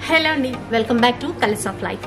Hello అండి welcome back to colours of life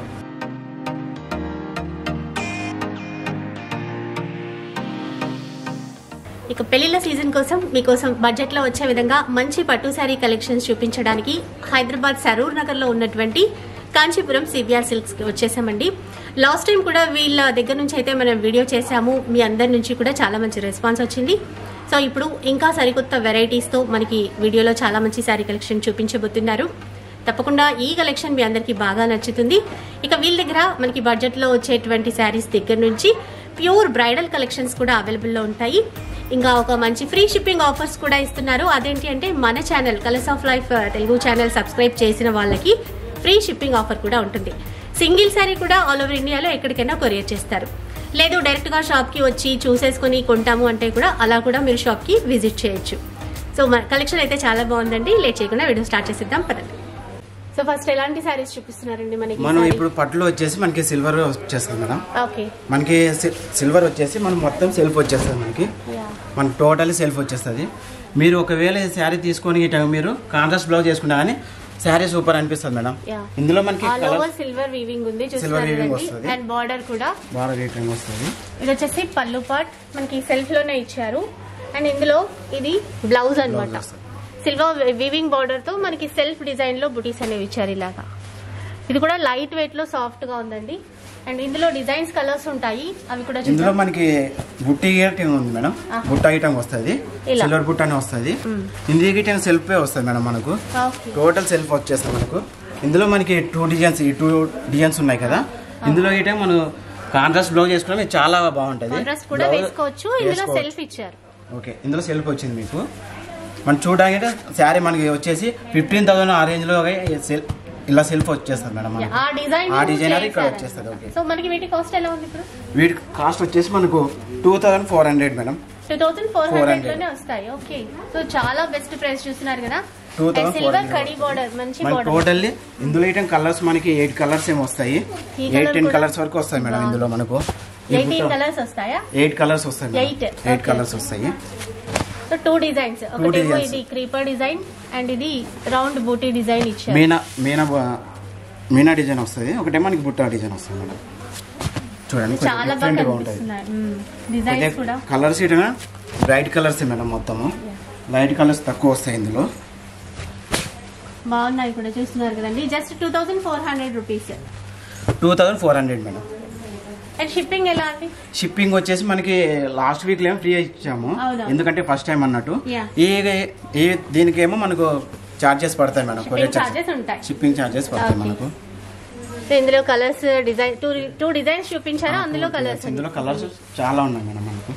ఇక పెళ్లిళ్ళ సీజన్ కోసం మీకోసం బడ్జెట్ లో వచ్చే విధంగా మంచి పట్టు శారీ కలెక్షన్స్ చూపించడానికి హైదరాబాద్ సరూర్ నగర్ లో ఉన్నటువంటి కాంచీపురం సిబిఆర్ సిల్క్స్ కి వచ్చేసామండి లాస్ట్ టైం కూడా వీళ్ళ దగ్గర నుంచి అయితే మనం వీడియో చేశాము మీ అందరి నుంచి కూడా చాలా మంచి రెస్పాన్స్ వచ్చింది సో ఇప్పుడు ఇంకా సరికొత్త వెరైటీస్ తో మనకి వీడియోలో చాలా మంచి శారీ కలెక్షన్ చూపించబోతున్నారు తప్పకుండా ఈ కలెక్షన్ మీ అందరికీ బాగా నచ్చుతుంది ఇక వీళ్ళ దగ్గర మనకి బడ్జెట్ లో వచ్చేటువంటి శారీస్ దగ్గర నుంచి ప్యూర్ బ్రైడల్ కలెక్షన్స్ కూడా అవైలబుల్ లో ఉంటాయి ఇంకా ఒక మంచి ఫ్రీ షిప్పింగ్ ఆఫర్స్ కూడా ఇస్తున్నారు అదేంటి అంటే మన channel colours of life Telugu channel subscribe చేసిన వాళ్ళకి ఫ్రీ షిప్పింగ్ ఆఫర్ కూడా ఉంటుంది సింగిల్ శారీ కూడా ఆల్ ఓవర్ ఇండియాలో ఎక్కడికైనా కొరియర్ చేస్తారు లేదు డైరెక్ట్ గా షాప్ కి వచ్చి చూసేసుకొని కొంటాము అంటే కూడా అలా కూడా మీరు షాప్ కి విజిట్ చేయొచ్చు సో మన కలెక్షన్ అయితే చాలా బాగుందండి లేట్ చేయకుండా వీడియో స్టార్ట్ చేసేద్దాం పదండి సో ఫస్ట్ ఎలాంటి శారీస్ చూపిస్తున్నారండి మనకి మనం ఇప్పుడు పట్టులో వచ్చేసి మనకి సిల్వర్ వచ్చేస్తుంది మేడం ఓకే మనకి సి- సిల్వర్ వచ్చేసి మనం మొత్తం సెల్ఫ్ వచ్చేస్తుంది మనకి మనకి టోటల్ సెల్ఫ్ వచ్చేస్తుంది మీరు ఒకవేళ ఈ శారీ తీసుకొని ఇట మీరు కాంట్రాస్ట్ బ్లౌజ్ చేసుకున్నా కానీ శారీ సూపర్ అనిపిస్తుంది మేడం Yeah. ఇందులో మనకి all colour over silver weaving ఉంది Silver weaving చూస్తున్నారు వస్తది. అండ్ బార్డర్ కూడా బాగా రేటింగ్ వస్తుంది ఇది వచ్చేసి పళ్ళు పార్ట్ మనకి సెల్ఫ్ లోనే ఇచ్చారు అండ్ ఇందులో ఇది బ్లౌజ్ అన్నమాట Blouse వస్తది. సిల్వర్ వీవింగ్ బార్డర్ తో మనకి సెల్ఫ్ డిజైన్ లో బుటీస్ అనేవి ఇచ్చారు ఇలాగా ఇది కూడా లైట్ వెయిట్ లో సాఫ్ట్ గా ఉందండి అండ్ ఇందులో డిజైన్స్ కలర్స్ ఉంటాయి అవి కూడా ఇందులో చూద్దాం మనకి బుట్టి ఐటమ్ ఉంది మేడం Ah. బుట్ట ఐటమ్ వస్తుంది ఇలా. సిల్వర్ బుట్ట అని వస్తుంది ఇందులో గిట్ట సెల్ఫ్ వస్తుంది మేడం మనకు ఓకే టోటల్ సెల్ఫ్ వచ్చేస్తుంది మనకు ఇందులో మనకి టూ డిజైన్స్ ఈ టూ డిజైన్స్ ఉన్నాయి కదా ఇందులో గిట్ట మనం కాంట్రాస్ట్ బ్లౌజ్ చేసుకున్నా మీకు చాలా బాగుంటుంది కాంట్రాస్ట్ కూడా Blouse వేసుకోవచ్చు ఇందులో వేసుకోవచ్చు. సెల్ఫ్ ఇచ్చారు ఓకే ఇందులో సెల్ఫ్ వచ్చింది మీకు మనం చూడడానికి శారీ మనకి వచ్చేసి ఫిఫ్టీన్ థౌసండ్ ఆ రేంజ్ లో సెల్ ఇలా సెల్ఫ్ వచ్చేస్తుంది మేడం మనకు. ఆ డిజైన్ ఆ డిజైన్ అది ఇక్కడ వచ్చేస్తుంది ఓకే సో మనకి వీటి కాస్ట్ ఎలా ఉంది ఇప్పుడు వీటి కాస్ట్ వచ్చేసి మనకు two thousand four hundred madam two thousand four 400 hundred లోనే వస్తాయి ఓకే సో చాలా బెస్ట్ ప్రైస్ చూస్తున్నారు కదా 2400 సిల్వర్ కడి బార్డర్ మంచి మనకి బార్డర్ టోటల్లీ ఇందులో ఐటమ్ కలర్స్ మనకి ఎయిట్ కలర్స్ ఏమి వస్తాయి ఈ ఎయిట్ colour టెన్ కూడా? కలర్స్ వరకు వస్తాయి మేడం ఇందులో మనకు ఎయిటీన్ కలర్స్ వస్తాయా ఎయిట్ కలర్స్ వస్తాయి Eight, ఎయిట్ okay. కలర్స్ వస్తాయి సో టూ డిజైన్స్ ఒకటేమో designs. ఇది క్రీపర్ డిజైన్ అండ్ ఇది రౌండ్ బూటీ డిజైన్ ఇచ్చారు మీనా మీనా బ- మీనా డిజైన్ వస్తుంది ఒకటే మనకి బుట్ట డిజైన్ వస్తుంది మేడం చూడండి కొంచెం చాలా బాగా different గా ఉంటుంది కనిపిస్తున్నాయి డిజైన్స్ కూడా కలర్స్ ఇటనా బ్రైట్ కలర్స్ మేడం మొత్తము లైట్ కలర్స్ తక్కువ వస్తాయి ఇందులో బాగున్నాయి కూడా చూస్తున్నారు కదండి just two thousand four hundred rupees two thousand four hundred madam and shipping ఎలా అండి షిప్పింగ్ వచ్చేసి మనకి లాస్ట్ వీక్ ఏమో ఫ్రీ ఇచ్చాము అవునా. ఎందుకంటే ఫస్ట్ టైం అన్నట్టు Yeah. ఈ ఈ దీనికేమో మనకు చార్జెస్ పడతాయి మేడం షిప్పింగ్ చార్జెస్ ఉంటాయి షిప్పింగ్ చార్జెస్ పడతాయి Okay. మనకు సో ఇందులో colours design two two designs చూపించారు అందులో కలర్స్ ఇందులో కలర్స్ చాలా ఉన్నాయి మేడం మనకు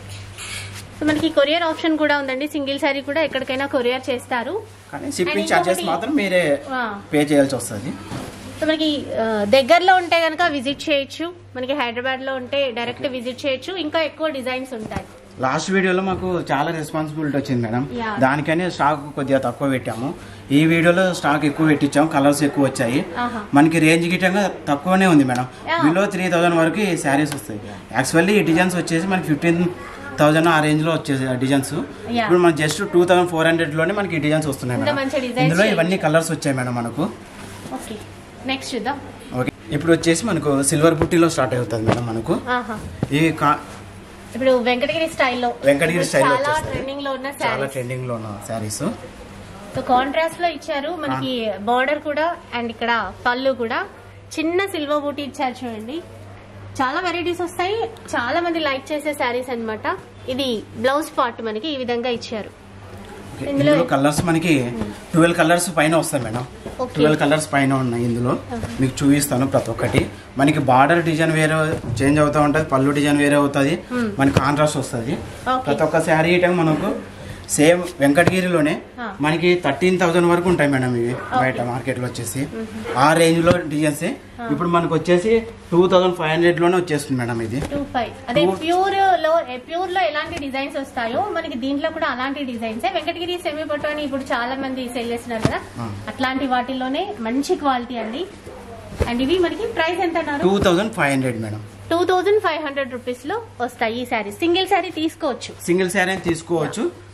సో మనకి కొరియర్ ఆప్షన్ కూడా ఉందండి సింగిల్ సారీ కూడా ఎక్కడికైనా కొరియర్ చేస్తారు కానీ షిప్పింగ్ And చార్జెస్ ఇంకొకటి- మాత్రం మీరే ఆ. పే చేయాల్సి వస్తుంది సో మనకి ఆ, దగ్గరలో ఉంటే కనుక విజిట్ చేయొచ్చు మనకి హైదరాబాద్ లో ఉంటే డైరెక్ట్ విజిట్ చేయొచ్చు ఇంకా ఎక్కువ డిజైన్స్ ఉంటాయి లాస్ట్ వీడియోలో మాకు చాలా రెస్పాన్సిబిలిటీ వచ్చింది మేడం Yeah. దానికని స్టాక్ కొద్దిగా తక్కువ పెట్టాము ఈ వీడియోలో స్టాక్ ఎక్కువ పెట్టించాము కలర్స్ ఎక్కువ వచ్చాయి ఆహా. మనకి రేంజ్ గిట్టంగా తక్కువనే ఉంది madam Yeah. Below three thousand వరకు ఈ శారీస్ వస్తాయి యాక్చువల్లీ ఈ డిజైన్స్ వచ్చేసి మనకి ఫిఫ్టీన్ థౌసండ్ ఆ రేంజ్ లో వచ్చేసి డిజైన్స్ Yeah. ఇప్పుడు మనకి just two thousand four hundred లోనే మనకి ఈ డిజైన్స్ వస్తున్నాయి ఇంత మేడం మంచి designs ఇందులో చేయొచ్చు. ఇవన్నీ కలర్స్ వచ్చాయి మేడం మనకు ఓకే నెక్స్ట్ చూద్దాం ఓకే ఇప్పుడు వచ్చేసి మనకు సిల్వర్ బుట్టిలో స్టార్ట్ అవుతుంది మేడం మనకు ఆహా ఈ కా- ఇప్పుడు వెంకటగిరి స్టైల్లో వెంకటగిరి ఇప్పుడు స్టైల్లో చాలా వచ్చేస్తాయి. ట్రెండింగ్ లో ఉన్న చాలా శారీస్ ట్రెండింగ్ లో ఉన్న శారీస్ సో కాంట్రాస్ట్ లో ఇచ్చారు మనకి బార్డర్ కూడా అండ్ ఇక్కడ పళ్ళు కూడా చిన్న సిల్వర్ బూటీ ఇచ్చారు చూడండి చాలా వెరైటీస్ వస్తాయి చాలా మంది లైక్ చేసే శారీస్ అన్నమాట ఇది బ్లౌజ్ పార్ట్ మనకి ఈ విధంగా ఇచ్చారు ఇందులో- ఇందులో కలర్స్ మనకి ట్వెల్వ్ కలర్స్ పైన వస్తాయి మేడం Okay. ట్వెల్వ్ కలర్స్ పైన ఉన్నాయి ఇందులో మీకు చూపిస్తాను ప్రతి ఒక్కటి మనకి బార్డర్ డిజైన్ వేరే చేంజ్ అవుతా ఉంటది పళ్ళు డిజైన్ వేరే అవుతుంది మనకి కాంట్రాస్ట్ వస్తుంది Okay. ప్రతి ఒక్క శారీ ఐటమ్ మనకు సేమ్ వెంకటగిరిలోనే Ah. మనకి థర్టీన్ థౌసండ్ వరకు ఉంటాయి మేడం ఇవి బయట మార్కెట్ లో వచ్చేసి ఆ రేంజ్ లో డిజైన్స్ ఇప్పుడు మనకు వచ్చేసి టూ థౌసండ్ ఫైవ్ హండ్రెడ్ లోనే వచ్చేస్తుంది మేడం ఇది టూ ఫైవ్ అదే Two- ప్యూర్ లో ప్యూర్ లో ఎలాంటి డిజైన్స్ వస్తాయో మనకి దీంట్లో కూడా అలాంటి డిజైన్స్ వెంకటగిరి సెమీ పట్టు అని ఇప్పుడు చాలా మంది సెల్ చేస్తున్నారు కదా ఆ. అట్లాంటి వాటిలోనే మంచి క్వాలిటీ అండి అండ్ ఇవి మనకి ప్రైస్ ఎంత అన్నారు two thousand five hundred madam two thousand five hundred rupees లో వస్తాయి ఈ శారీ సింగిల్ శారీ తీసుకోవచ్చు సింగిల్ శారీ అని తీసుకోవచ్చు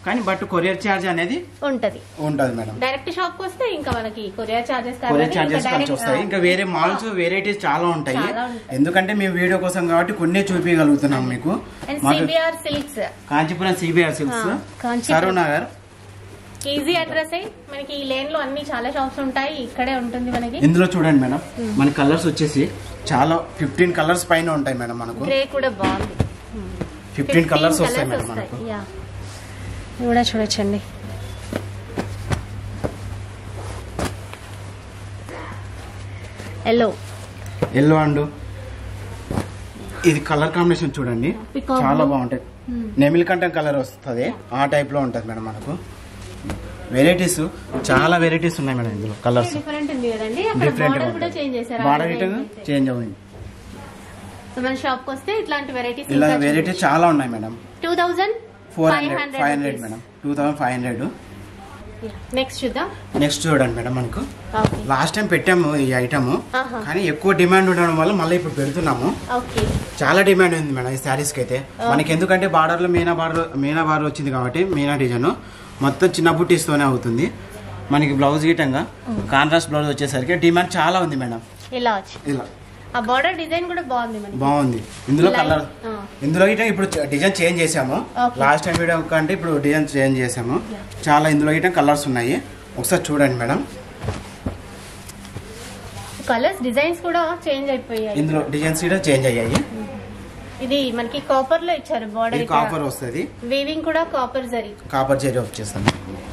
కానీ బట్ కొరియర్ ఛార్జ్ అనేది ఉంటది ఉంటుంది మేడం డైరెక్ట్ షాప్ కి వస్తే ఇంకా మనకి కొరియర్ చార్జెస్ కొరియర్ ఛార్జెస్ ఖర్చు వస్తాయి ఇంకా వేరే మాల్స్ వెరైటీస్ చాలా ఉంటాయి చాలా ఉంటాయి. ఎందుకంటే మేము వీడియో కోసం కాబట్టి కొన్ని చూపించగలుగుతున్నాం మీకు అండ్ మాకు CBR silks Kanchipuram CBR silks ఆ, కాంచీపురం. సరూర్ నగర్ ఈజీ అడ్రస్ మనకి ఈ లేన్ లో అన్ని చాలా షాప్స్ ఉంటాయి ఇక్కడే ఉంటుంది మనకి ఇందులో చూడండి మేడం మన కలర్స్ వచ్చేసి చాలా ఫిఫ్టీన్ కలర్స్ పైన ఉంటాయి మేడం మనకు గ్రే కూడా బాగుంది ఫిఫ్టీన్ కలర్స్ వస్తాయి colours మేడం మనకు యా ఇది కూడా చూడొచ్చండి ఎల్లో ఎల్లో అండ్ ఇది కలర్ కాంబినేషన్ చూడండి Peacock చాలా blue. బాగుంటాయి నెమిలికంఠం కలర్ వస్తుంది ఆ టైప్ లో ఉంటుంది మేడం మనకు వెరైటీస్ చాలా వెరైటీస్ ఉన్నాయి మేడం ఇందులో కలర్స్ డిఫరెంట్ ఉంది కదండి అక్కడ డిఫరెంట్ బార్డర్ కూడా చేంజ్ చేశారు బార్డర్ ఇటంగా చేంజ్ అయింది సో మన షాప్ కి వస్తే ఇట్లాంటి వెరైటీస్ ఇలా వెరైటీస్ చాలా ఉన్నాయి madam two thousand four hundred five hundred madam two thousand five hundred next చూద్దాం నెక్స్ట్ చూడండి మేడం మనకు ఓకే లాస్ట్ టైం పెట్టాము ఈ ఐటమ్ ఆహా. కానీ ఎక్కువ డిమాండ్ ఉండడం వల్ల మళ్ళీ ఇప్పుడు పెడుతున్నాము ఓకే చాలా డిమాండ్ ఉంది మేడం ఈ శారీస్కి అయితే మనకి ఎందుకంటే బార్డర్లో మీనా బార్డర్ మీనా బార్డర్ వచ్చింది కాబట్టి మీనా డిజైన్ మొత్తం చిన్న బుట్టీస్తోనే అవుతుంది మనకి బ్లౌజ్ గీటంగా కాంట్రాస్ట్ బ్లౌజ్ వచ్చేసరికి డిమాండ్ చాలా ఉంది మేడం ఇలా వచ్చి ఇలా ఆ బార్డర్ డిజైన్ కూడా బాగుంది మనకి బాగుంది ఇందులో Light, కలర్ ఆ. ఇందులో గిట్ట ఇప్పుడు డిజైన్ చేంజ్ చేసాము Okay. లాస్ట్ టైం వీడియో కంటే ఇప్పుడు డిజైన్ చేంజ్ చేసాము చాలా ఇందులో గిట్ట కలర్స్ ఉన్నాయి ఒకసారి చూడండి మేడం కలర్స్ డిజైన్స్ కూడా చేంజ్ అయిపోయాయి ఇందులో డిజైన్స్ కూడా చేంజ్ అయ్యాయి ఇది మనకి కాపర్ లో ఇచ్చారు బార్డర్ ఇది కాపర్ వస్తుంది వీవింగ్ కూడా కాపర్ జరీ కాపర్ జరీ వచ్చేస్తాను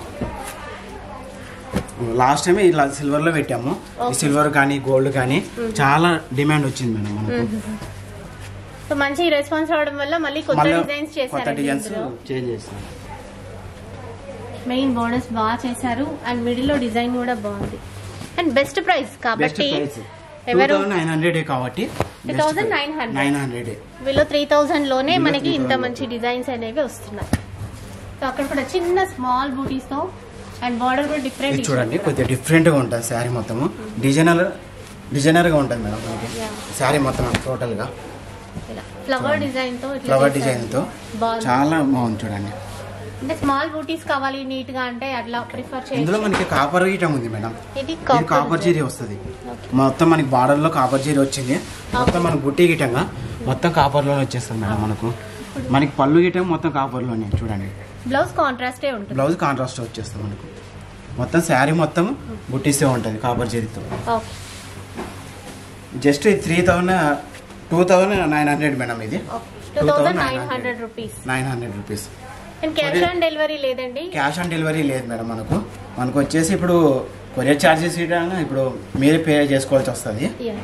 లాస్ట్ టైం ఇలా సిల్వర్ లో పెట్టాము ఈ సిల్వర్ కానీ గోల్డ్ కానీ చాలా డిమాండ్ వచ్చింది మేడం మనకు సో మంచి రెస్పాన్స్ రావడం వల్ల మళ్ళీ కొత్త మళ్ళీ డిజైన్స్ కొత్త చేశారు డిజైన్స్ చేంజ్ చేస్తాం మెయిన్ బోర్డర్స్ బాగా చేశారు అండ్ మిడిల్ లో డిజైన్ కూడా బాగుంది అండ్ బెస్ట్ ప్రైస్ బెస్ట్ కాబట్టి ప్రైస్ టూ ఎవరు థౌసండ్ నైన్ హండ్రెడ్ కాబట్టి 2900. నైన్ హండ్రెడ్ వీళ్ళు త్రీ థౌజండ్ లోనే వీళ్ళు మనకి ఇంత 3000 మంచి డిజైన్స్ అనేవి వస్తున్నాయి సో అక్కడ కూడా చిన్న స్మాల్ బూటీస్ తో అండ్ బార్డర్ కూడా ఇది డిఫరెంట్ చూడండి కొద్దిగా డిఫరెంట్ గా ఉంటుంది శారీ మొత్తము డిజైనర్ డిజైనర్ గా ఉంటుంది మేడం మనకి Yeah. శారీ మొత్తం టోటల్ గా ఫ్లవర్ డిజైన్ తో ఇట్లా ఫ్లవర్ చేశారు. డిజైన్ తో బాగుంది చాలా బాగుంది చూడండి అంటే స్మాల్ బూటీస్ కావాలి నీట్ గా అంటే అట్లా ప్రిఫర్ ఇందులో చేయొచ్చు మనకి కాపర్ గీటం ఉంది మేడం ఇది ఇది కాపర్ కాపర్ జీరీ వస్తుంది మొత్తం మనకి బార్డర్ లో కాపర్ జీరీ వచ్చింది మొత్తం మనకు బుట్టి గిటంగా మొత్తం కాపర్ లోనే వచ్చేస్తుంది మేడం మనకు మనకి పళ్ళు గిటం మొత్తం కాపర్ లోనే చూడండి బ్లౌజ్ కాంట్రాస్టే ఉంటుంది బ్లౌజ్ కాంట్రాస్ట్ వచ్చేస్తుంది మనకు మొత్తం శారీ మొత్తం బుట్టిస్తే ఉంటుంది కాపర్ జీరీతో ఓకే జస్ట్ ఇది three thousand two thousand nine hundred madam ఇది two thousand nine hundred rupees nine hundred rupees and cash on delivery లేదండి క్యాష్ ఆన్ డెలివరీ లేదు మేడం మనకు మనకు వచ్చేసి ఇప్పుడు కొరియర్ ఛార్జెస్ ఇప్పుడు మీరే పే చేసుకోవాల్సి వస్తుంది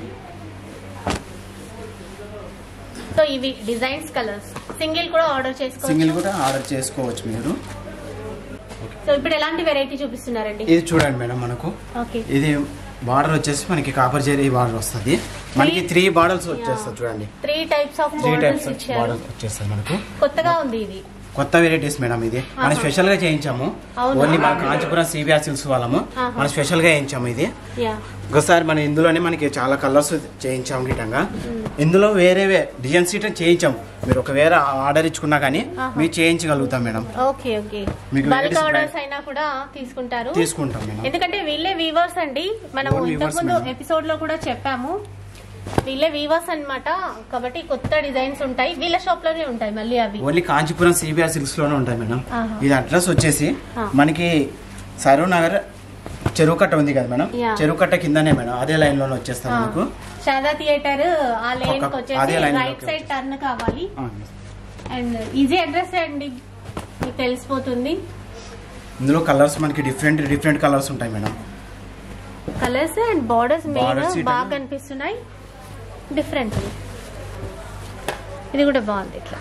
సో ఇవి డిజైన్స్ కలర్స్ సింగిల్ కూడా ఆర్డర్ చేసుకోవచ్చు సింగిల్ కూడా ఆర్డర్ చేసుకోవచ్చు మీరు సో ఇప్పుడు ఎలాంటి వెరైటీ చూపిస్తున్నారండి ఇది చూడండి మేడం మనకు ఓకే ఇది బార్డర్ వచ్చేసి మనకి కాపర్ జరీ బార్డర్ వస్తుంది మనకి త్రీ బార్డర్స్ వచ్చేస్తుంది చూడండి three types of three models types ఇచ్చారు బార్డర్ వచ్చేస్తుంది మనకు కొత్తగా ఉంది ఇది కొత్త వెరైటీస్ మేడం ఇది మనం స్పెషల్ గా చేయించాము అవునా? ఓన్లీ మన కాంచీపురం సిబిఆర్ సిల్స్ వాళ్ళము ఆహా. మనం స్పెషల్ గా చేయించాము ఇది యా ఒకసారి మన ఇందులోనే మనకి చాలా కలర్స్ చేయించాము గిటంగా ఇందులో వేరే డిజైన్స్ గిటం చేయించాము మీరు ఒకవేళ ఆర్డర్ ఇచ్చుకున్నా కానీ ఆహా. మీరు చేయించగలుగుతాం మేడం ఓకే ఓకే మీకు బల్క్ ladies ఆర్డర్స్ brand- అయినా కూడా తీసుకుంటారు తీసుకుంటాం మేడం ఎందుకంటే వీళ్ళే వీవర్స్ అండి మనం Own ఇంతకు weavers ముందు మేడం. ఎపిసోడ్ లో కూడా చెప్పాము వీళ్ళే వీవర్స్ అన్నమాట కాబట్టి కొత్త డిజైన్స్ ఉంటాయి వీళ్ళ షాప్ లోనే ఉంటాయి మళ్ళీ అవి ఓన్లీ కాంచీపురం సిబిఆర్ సిల్క్స్ లోనే ఉంటాయి మేడం ఆహా. ఇది అడ్రస్ వచ్చేసి ఆ. మనకి సరూర్ నగర్ చెరువు కట్ట ఉంది కదా మేడం యా. చెరువు కట్ట కిందనే మేడం అదే లైన్ లోనే వచ్చేస్తాం మనకు శారదా థియేటర్ ఆ లేన్ ఒక- వచ్చేసి అదే line రైట్ లోకి సైడ్ టర్న్ కావాలి ఆ. అండ్ ఈజీ అడ్రస్ అండి మీకు తెలిసిపోతుంది ఇందులో కలర్స్ మనకి డిఫరెంట్ డిఫరెంట్ కలర్స్ ఉంటాయి madam colours and borders Borders main ఇటంగా. బాగా కనిపిస్తున్నాయి డిఫరెంట్ ఇది కూడా బాగుంది ఇట్లా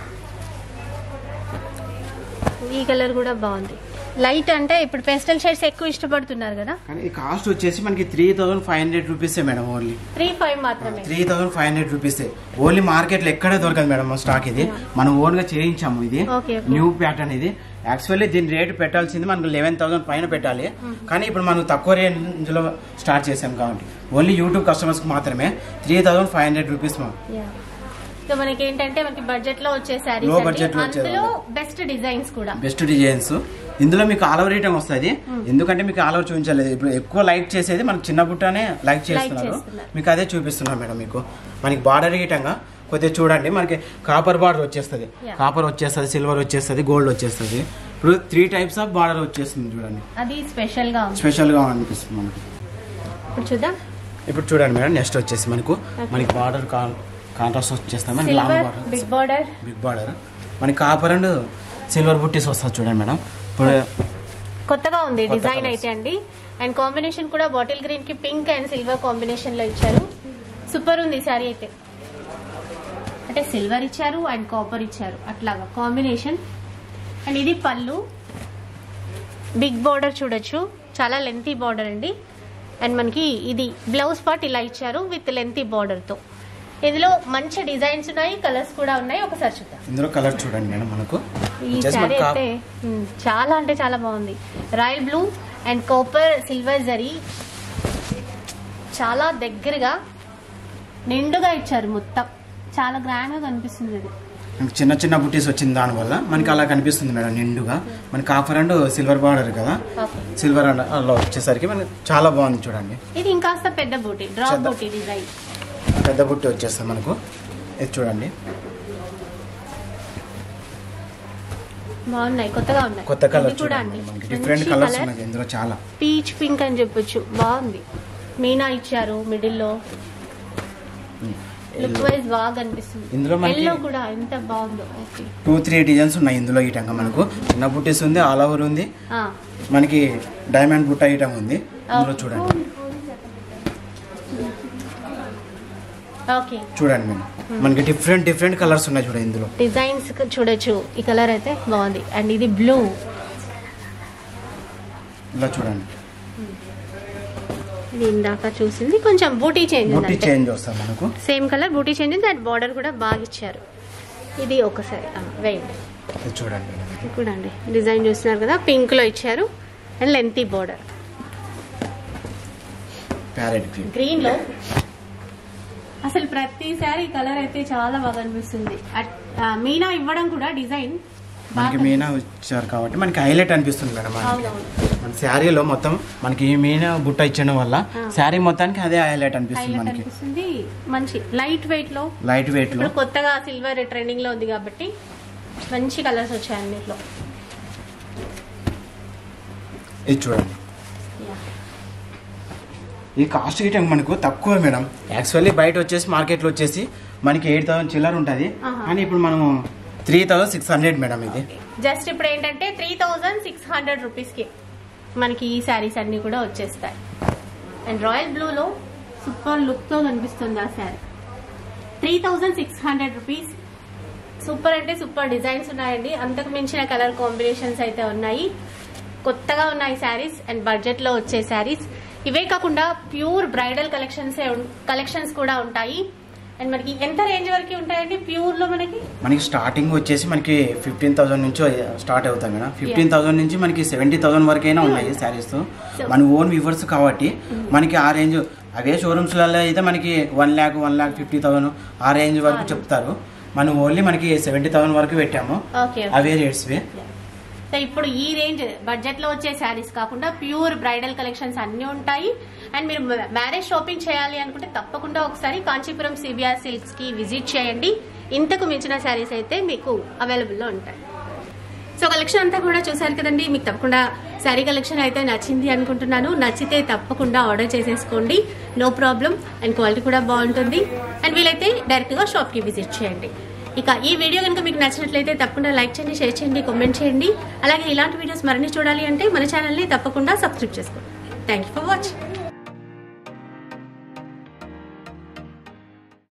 ఈ కలర్ కూడా బాగుంది లైట్ అంటే ఇప్పుడు పెస్టల్ షేడ్స్ ఎక్కువ ఇష్టపడుతున్నారు కదా కానీ ఈ కాస్ట్ వచ్చేసి మనకి త్రీ థౌసండ్ ఫైవ్ హండ్రెడ్ రూపీసే మేడం ఓన్లీ త్రీ ఫైవ్ మాత్రమే three thousand five hundred rupees only market లో ఎక్కడే దొరకదు మేడం మా స్టాక్ ఇది మనం ఓన్ గా చేయించాము ఇది Okay, okay. న్యూ ప్యాటర్న్ ఇది యాక్చువల్లీ దీని రేట్ పెట్టాల్సింది మనకు లెవెన్ థౌసండ్ పైన పెట్టాలి కానీ ఇప్పుడు మనం తక్కువ రేంజ్ లో స్టార్ట్ చేసాం కాబట్టి ఓన్లీ యూట్యూబ్ కస్టమర్స్ కి మాత్రమే three thousand five hundred rupees Yeah. So మనకి ఏంటంటే మనకి బడ్జెట్ లో వచ్చే శారీస్ Low budget లో వచ్చే అందులో బెస్ట్ డిజైన్స్ కూడా బెస్ట్ డిజైన్స్ ఇందులో మీకు ఆల్ ఓవర్ రీటం వస్తుంది ఎందుకంటే మీకు ఆల్ ఓవర్ చూపించలేదు ఇప్పుడు ఎక్కువ లైక్ చేసేది మనకి చిన్న బుట్టనే లైక్ చేస్తున్నారు చేస్తున్నారు. మీకు అదే చూపిస్తున్నాం మేడం మీకు మనకి బార్డర్ గీటంగా కొద్దిగా చూడండి మనకి కాపర్ బార్డర్ వచ్చేస్తుంది Yeah. కాపర్ వచ్చేస్తుంది సిల్వర్ వచ్చేస్తుంది గోల్డ్ వచ్చేస్తుంది ఇప్పుడు త్రీ టైప్స్ ఆఫ్ బార్డర్ వచ్చేస్తుంది చూడండి అది స్పెషల్ గా ఉంది స్పెషల్ గా అనిపిస్తుంది మనకి ఇప్పుడు చూద్దాం ఇప్పుడు చూడండి మేడం నెక్స్ట్ వచ్చేసి మనకు మనకి బార్డర్ కాంట్రాస్ట్ వచ్చేస్తాయి మనకి long silver border big border big border మనకి కాపర్ అండ్ సిల్వర్ బుట్టీస్ వస్తుంది చూడండి మేడం ఇప్పుడు కొత్తగా ఉంది కొత్త డిజైన్ colours. అయితే అండి అండ్ కాంబినేషన్ కూడా బాటిల్ గ్రీన్ కి పింక్ అండ్ సిల్వర్ కాంబినేషన్ లో ఇచ్చారు సూపర్ ఉంది సారీ అయితే అంటే సిల్వర్ ఇచ్చారు అండ్ కాపర్ ఇచ్చారు అట్లాగా కాంబినేషన్ అండ్ ఇది పళ్ళు బిగ్ బార్డర్ చూడొచ్చు చాలా లెంతీ బార్డర్ అండి అండ్ మనకి ఇది బ్లౌజ్ పార్ట్ ఇలా ఇచ్చారు విత్ లెంతీ బార్డర్ తో ఇందులో మంచి డిజైన్స్ ఉన్నాయి కలర్స్ కూడా ఉన్నాయి ఒకసారి చూద్దాం ఇందులో కలర్ చూడండి మేడం మనకు ఈ వచ్చేసి శారీ మనకు కా- అయితే మ్, చాలా అంటే చాలా బాగుంది royal blue and copper silver జరీ చాలా దగ్గరగా నిండుగా ఇచ్చారు మొత్తం చాలా గ్రాండ్ గా కనిపిస్తుంది ఇది మనకి చిన్న చిన్న బుట్టీస్ వచ్చింది దానివల్ల మనకి అలా కనిపిస్తుంది మేడం నిండుగా మనకి కాఫర్ అండ్ సిల్వర్ బార్డర్ కదా ఓకే సిల్వర్ అండ్ అలా వచ్చేసరికి మనకి చాలా బాగుంది చూడండి ఇది ఇంకాస్త పెద్ద బూటీ డ్రాప్ పెద్ద. బూటీ డిజైన్ పెద్ద బుట్టి వచ్చేస్తుంది మనకు ఇది చూడండి బాగున్నాయి కొత్తగా ఉన్నాయి కొత్త కలర్ ఇది కూడా చూడండి అండి మనకి డిఫరెంట్ మంచి కలర్స్ colour. ఉన్నాయి ఇందులో చాలా పీచ్ పింక్ అని చెప్పొచ్చు బాగుంది మీనా ఇచ్చారు మిడిల్ లో లుక్ వైజ్ బాగా కనిపిస్తుంది ఇందులో మనకి- ఎల్లో కూడా ఎంత బాగుందో ఓకే టూ త్రీ డిజైన్స్ ఉన్నాయి ఇందులో ఈటంగా మనకు చిన్న బుట్టీస్ ఉంది ఆల్ ఓవర్ ఉంది ఆ, మనకి డైమండ్ బుట్ట ఐటమ్ ఉంది ఇందులో చూడండి ఓకే చూడండి మేడం మనకి డిఫరెంట్ డిఫరెంట్ కలర్స్ ఉన్నాయి చూడండి ఇందులో డిజైన్స్ చూడొచ్చు ఈ కలర్ అయితే బాగుంది అండ్ ఇది బ్లూ ఇలా చూడండి ఇది ఇందాక చూసింది కొంచెం బూటీ చేంజ్ బుట్టి ఉంది చేంజ్ వస్తుంది మనకు సేమ్ కలర్ బూటీ చేంజ్ ఉంది అండ్ బార్డర్ కూడా బాగా ఇచ్చారు ఇది ఒకసారి ఆ, వేయండి ఇది చూడండి మేడం ఇది కూడా అండి డిజైన్ చూస్తున్నారు కదా పింక్ లో ఇచ్చారు and lengthy border parrot green green లో అసలు ప్రతిసారి కలర్ అయితే చాలా బాగా అనిపిస్తుంది అట్- ఆ, మీనా ఇవ్వడం కూడా డిజైన్ మనకి మీనా వచ్చారు కాబట్టి మనకి హైలైట్ అనిపిస్తుంది మేడం మనకి. అవునవును మన శారీలో మొత్తం మనకి ఈ మీనా బుట్ట ఇచ్చడం వల్ల ఆ. శారీ మొత్తానికి అదే హైలైట్ అనిపిస్తుంది హైలైట్ మనకి అనిపిస్తుంది మంచి లైట్ వెయిట్ లో లైట్ వెయిట్ లో ఇప్పుడు కొత్తగా సిల్వర్ ట్రెండింగ్ లో ఉంది కాబట్టి మంచి కలర్స్ వచ్చాయి అన్నిట్లో ఇది చూడండి ఈ కాస్ట్ గిట్ట మనకు తక్కువ మేడం యాక్చువల్లీ బయట వచ్చేసి మార్కెట్లో వచ్చేసి మనకి ఎయిట్ థౌసండ్ చిల్లర ఉంటుంది ఆహా. కానీ ఇప్పుడు మనము three thousand six hundred madam ఇది జస్ట్ ఇప్పుడు ఏంటంటే త్రీ థౌజండ్ సిక్స్ హండ్రెడ్ రూపీస్కి మనకి ఈ శారీస్ అన్ని కూడా వచ్చేస్తాయి అండ్ రాయల్ బ్లూలో సూపర్ లుక్తో కనిపిస్తుంది ఆ sari three thousand six hundred rupees super అంటే సూపర్ డిజైన్స్ ఉన్నాయండి అంతకు మించిన కలర్ కాంబినేషన్స్ అయితే ఉన్నాయి కొత్తగా ఉన్నాయి శారీస్ అండ్ బడ్జెట్లో వచ్చే శారీస్ ఇవే కాకుండా ప్యూర్ బ్రైడల్ కలెక్షన్స్ కలెక్షన్స్ కూడా ఉంటాయి అండ్ మనకి ఎంత రేంజ్ వరకు ఉంటాయండి ప్యూర్ లో మనకి మనకి స్టార్టింగ్ వచ్చేసి మనకి ఫిఫ్టీన్ థౌసండ్ నుంచి స్టార్ట్ అవుతాయి మేడం ఫిఫ్టీన్ థౌసండ్ నుంచి మనకి సెవెంటీ థౌసండ్ వరకైనా ఉన్నాయి శారీస్ So- మన ఓన్ వ్యూవర్స్ కాబట్టి మనకి ఆ రేంజ్ అవే షోరూమ్స్లలో అయితే మనకి one lakh one lakh fifty thousand ఆ రేంజ్ వరకు అవును. చెప్తారు మనం ఓన్లీ మనకి సెవెంటీ థౌసండ్ వరకు పెట్టాము ఓకే అవే రేట్స్వి సో ఇప్పుడు ఈ రేంజ్ బడ్జెట్ లో వచ్చే శారీస్ కాకుండా ప్యూర్ బ్రైడల్ కలెక్షన్స్ అన్ని ఉంటాయి అండ్ మీరు మ్యారేజ్ షాపింగ్ చేయాలి అనుకుంటే తప్పకుండా ఒకసారి కాంచీపురం సిబిఆర్ సిల్క్స్ కి విజిట్ చేయండి ఇంతకు మించిన శారీస్ అయితే మీకు అవైలబుల్ లో ఉంటాయి సో కలెక్షన్ అంతా కూడా చూసారు కదండి మీకు తప్పకుండా శారీ కలెక్షన్ అయితే నచ్చింది అనుకుంటున్నాను నచ్చితే తప్పకుండా ఆర్డర్ చేసేసుకోండి నో ప్రాబ్లం అండ్ క్వాలిటీ కూడా బాగుంటుంది అండ్ వీలైతే డైరెక్ట్గా షాప్కి విజిట్ చేయండి ఇక ఈ వీడియో కనుక మీకు నచ్చినట్లయితే తప్పకుండా లైక్ చేయండి షేర్ చేయండి కామెంట్ చేయండి అలాగే ఇలాంటి వీడియోస్ మరిన్ని చూడాలి అంటే మన ఛానల్ని తప్పకుండా సబ్స్క్రైబ్ చేసుకోండి థ్యాంక్ యూ ఫర్ వాచింగ్